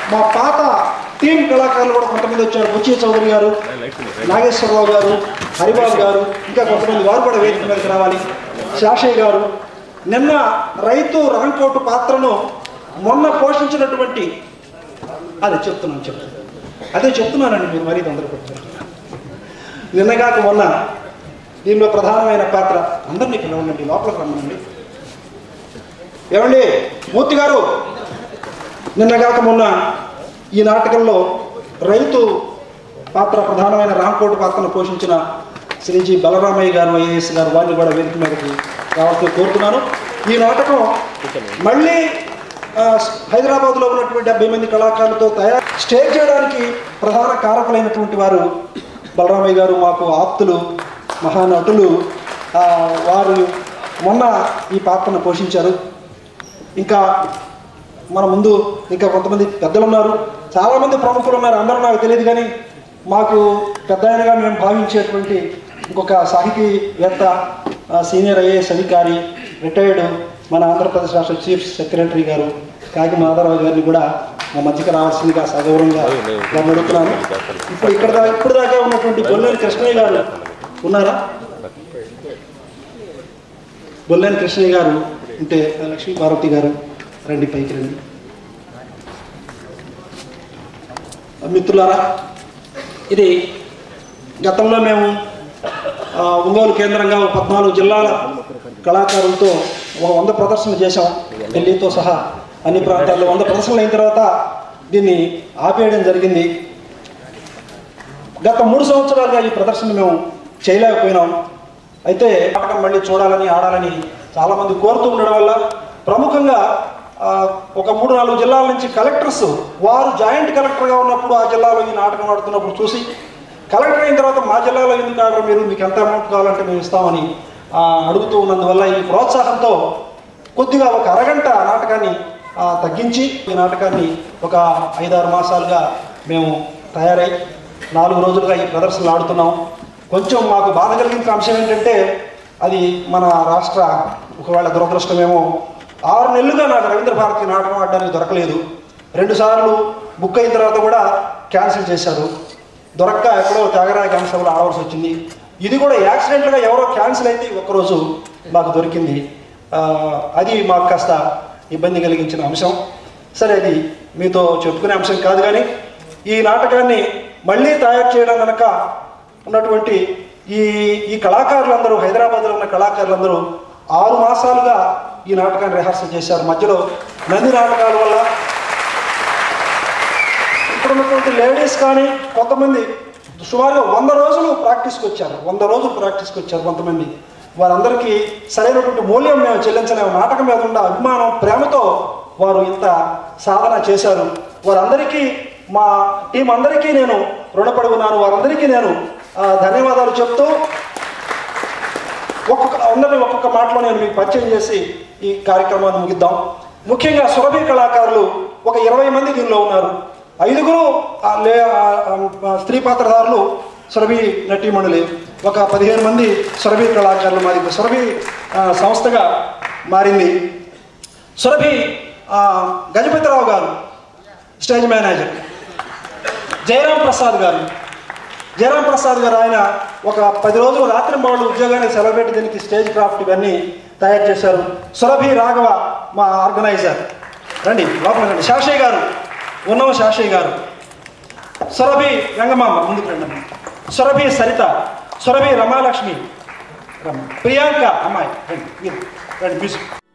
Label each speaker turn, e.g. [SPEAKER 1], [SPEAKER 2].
[SPEAKER 1] మా పాత టీం కళాకారులు కూడా కొంతమంది వచ్చారు బుచ్చి చౌదరి గారు నాగేశ్వరరావు గారు హరిబాబు గారు ఇంకా కొంతమంది వారు కూడా వేదిక మీదకి రావాలి శాషయ్య గారు నిన్న రైతు రాంకోటు పాత్రను మొన్న పోషించినటువంటి అదే చెప్తున్నాను చెప్తున్నాను అదే చెప్తున్నానండి మీరు మరీ తొందరపడుతున్నారు నిన్నగాక మొన్న దీనిలో ప్రధానమైన పాత్ర అందరినీ పిలవండి లోపలికి రమ్మనండి ఏమండి మూర్తి గారు నిన్నగాక మొన్న ఈ నాటకంలో రైతు పాత్ర ప్రధానమైన రాంకోటి పాత్రను పోషించిన శ్రీజీ బలరామయ్య గారు ఐఏఎస్ గారు వారిని కూడా వేదిక మీదకి రావాల్సి కోరుతున్నాను ఈ నాటకం మళ్ళీ ఆ, హైదరాబాద్లో ఉన్నటువంటి డెబ్బై మంది కళాకారులతో తయారు స్టేజ్ చేయడానికి ప్రధాన కారకులైనటువంటి వారు బలరామయ్య గారు మాకు ఆప్తులు మహానటులు ఆ, వారు మొన్న ఈ పాత్రను పోషించారు ఇంకా మన ముందు ఇంకా కొంతమంది పెద్దలు ఉన్నారు చాలామంది ప్రముఖులు ఉన్నారు అందరూ నాకు తెలియదు కానీ మాకు పెద్ద ఆయనగా మేము భావించేటువంటి ఇంకొక సాహితీవేత్త ఆ, సీనియర్ ఐఏఎస్ అధికారి రిటైర్డ్ మన ఆంధ్రప్రదేశ్ రాష్ట్ర చీఫ్ సెక్రటరీ గారు కాకి మాధవరావు గారిని కూడా మా మధ్యకి రావాల్సిందిగా సగౌరవంగా వారిని అడుగుతున్నాను ఇప్పుడు ఇక్కడ దా ఇప్పుడు దాకా ఉన్నటువంటి గొల్లేని కృష్ణయ్య గారు ఉన్నారా బొల్లేని కృష్ణయ్య గారు ఉంటే లక్ష్మీ పార్వతి గారు రండి పైకి రండి మిత్రులారా ఇది గతంలో మేము ఆ, ఒంగోలు కేంద్రంగా ఒక పద్నాలుగు జిల్లాల కళాకారులతో ఒక వంద ప్రదర్శనలు చేశాం ఢిల్లీతో సహా అన్ని ప్రాంతాల్లో వంద ప్రదర్శనలు అయిన తర్వాత దీన్ని ఆపేయడం జరిగింది గత మూడు సంవత్సరాలుగా ఈ ప్రదర్శన మేము చేయలేకపోయినాం అయితే నాటకం మళ్ళీ చూడాలని ఆడాలని చాలామంది కోరుతూ ఉండడం వల్ల ప్రముఖంగా ఆ, ఒక మూడు నాలుగు జిల్లాల నుంచి కలెక్టర్స్ వారు జాయింట్ కలెక్టర్గా ఉన్నప్పుడు ఆ జిల్లాలో ఈ నాటకం ఆడుతున్నప్పుడు చూసి కలెక్టర్ అయిన తర్వాత మా జిల్లాలో ఎందుకు ఆడరు మీరు మీకు ఎంత అమౌంట్ కావాలంటే మేము ఇస్తామని ఆ, అడుగుతూ ఉన్నందువల్ల ఈ ప్రోత్సాహంతో కొద్దిగా ఒక అరగంట నాటకాన్ని ఆ, తగ్గించి ఈ నాటకాన్ని ఒక ఐదారు మాసాలుగా మేము తయారై నాలుగు రోజులుగా ఈ ప్రదర్శనలు ఆడుతున్నాం కొంచెం మాకు బాధ కలిగించిన అంశం ఏంటంటే అది మన రాష్ట్ర ఒకవేళ దురదృష్టమేమో ఆరు నెలలుగా నాకు రవీంద్ర భారతి నాటకం ఆడడానికి దొరకలేదు రెండుసార్లు బుక్ అయిన తర్వాత కూడా క్యాన్సిల్ చేశారు దొరక్క ఎక్కడో త్యాగరాయ కానిస్టేబుల్ ఆడవలసి వచ్చింది ఇది కూడా యాక్సిడెంట్గా ఎవరో క్యాన్సిల్ అయితే ఒక్కరోజు మాకు దొరికింది ఆ, అది మాకు కాస్త ఇబ్బంది కలిగించిన అంశం సరే అది మీతో చెప్పుకునే అంశం కాదు కానీ ఈ నాటకాన్ని మళ్ళీ తయారు చేయడం కనుక ఉన్నటువంటి ఈ ఈ కళాకారులందరూ హైదరాబాద్లో ఉన్న కళాకారులందరూ ఆరు మాసాలుగా ఈ నాటకాన్ని రిహార్సల్ చేశారు మధ్యలో నంది నాటకాల వల్ల ఇక్కడ ఉన్నటువంటి లేడీస్ కానీ కొంతమంది సుమారుగా వంద రోజులు ప్రాక్టీస్కి వచ్చారు వంద రోజులు ప్రాక్టీస్కి వచ్చారు కొంతమంది వారందరికీ సరైనటువంటి మూల్యం మేము చెల్లించలేము నాటకం మీద ఉన్న అభిమానం ప్రేమతో వారు ఇంత సాధన చేశారు వారందరికీ మా టీం అందరికీ నేను రుణపడి ఉన్నాను వారందరికీ నేను ఆ, ధన్యవాదాలు చెప్తూ ఒక్కొక్క అందరినీ ఒక్కొక్క మాటలో నేను మీకు పరిచయం చేసి ఈ కార్యక్రమాన్ని ముగిద్దాం ముఖ్యంగా సురభి కళాకారులు ఒక ఇరవై మంది దీనిలో ఉన్నారు ఐదుగురు ఆ, లే ఆ, ఆ, స్త్రీ పాత్రధారులు సురభి నటీమణులే ఒక పదిహేను మంది సురభి కళాకారులు మాది సురభి ఆ, సంస్థగా మారింది సురభి ఆ, గజపతిరావు గారు స్టేజ్ మేనేజర్ జయరాం ప్రసాద్ గారు జయరాం ప్రసాద్ గారు ఆయన ఒక పది రోజులు రాత్రి వాళ్ళు ఉద్యోగాన్ని సెలబ్రేట్ దీనికి స్టేజ్ క్రాఫ్ట్ ఇవన్నీ తయారు చేశారు సురభి రాఘవ మా ఆర్గనైజర్ రండి లోపల రండి శాషయ్య గారు ఉన్నవ శాషయ్య గారు సురభి రంగమామ ముందుకు రండి అమ్మ. సురభి సరిత సురభి రమాలక్ష్మి రమ ప్రియాంక అమ్మాయి రండి మీరు రండి మ్యూజిక్